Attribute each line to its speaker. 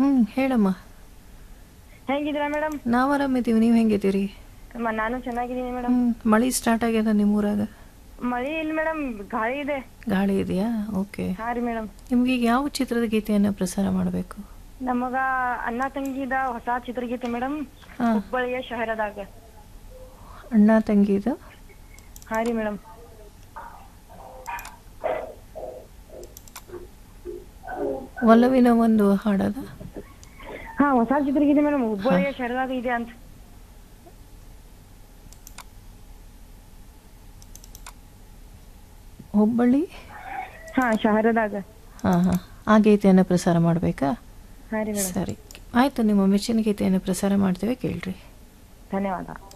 Speaker 1: ಹ್ಞೂ ಹೇಳಮ್ಮ
Speaker 2: ಹೆಂಗಿದ್ದೀರಾ ಮೇಡಮ್
Speaker 1: ನಾವು ಆರಾಮಿದ್ದೀವಿ ನೀವು ಹೆಂಗಿದ್ದೀರಿ
Speaker 2: ನಾನು ಚೆನ್ನಾಗಿದ್ದೀನಿ ಮೇಡಮ್
Speaker 1: ಹ್ಞೂ ಮಳೆ ಸ್ಟಾರ್ಟ್ ಆಗ್ಯದ ನಿಮ್ಮೂರಾಗ
Speaker 2: ಮಳಿ ಇಲ್ಲ ಮೇಡಮ್ ಗಾಳಿ ಇದೆ
Speaker 1: ಗಾಳಿ ಇದೆಯಾ ಓಕೆ
Speaker 2: ಹಾ ರೀ ಮೇಡಮ್
Speaker 1: ನಿಮ್ಗೆ ಈಗ ಯಾವ ಚಿತ್ರದ ಗೀತೆಯನ್ನು ಪ್ರಸಾರ ಮಾಡಬೇಕು
Speaker 2: ನಮಗ ಅಣ್ಣ ತಂಗಿದ ಹೊಸ ಚಿತ್ರಗೀತೆ ಮೇಡಮ್
Speaker 1: ಹಾಂ
Speaker 2: ಹುಬ್ಬಳ್ಳಿಯ ಶಹರದಾಗ
Speaker 1: ಅಣ್ಣ ತಂಗಿದು
Speaker 2: ಹಾ ರೀ ಮೇಡಮ್
Speaker 1: ಒಲವಿನ ಒಂದು ಹಾಡದ
Speaker 2: ಹಾ ಹೊಸ ಚಿತ್ರಗೀತೆ ಮೇಡಮ್ ಹುಬ್ಬಳ್ಳಿಯ ಶಹರದಾಗ ಇದೆ ಅಂತ
Speaker 1: ಹುಬ್ಬಳ್ಳಿ
Speaker 2: ಹಾ ಶಹರದಾಗ
Speaker 1: ಹಾಂ ಹಾಂ ಆ ಗೀತೆಯನ್ನು ಪ್ರಸಾರ ಮಾಡಬೇಕಾ
Speaker 2: ಹಾ ರೀ ಮೇಡಮ್
Speaker 1: ಸರಿ ಆಯಿತು ನಿಮ್ಮ ಮೆಚ್ಚಿನ ಗೀತೆಯನ್ನು ಪ್ರಸಾರ ಮಾಡ್ತೇವೆ ಕೇಳ್ರಿ
Speaker 2: ಧನ್ಯವಾದ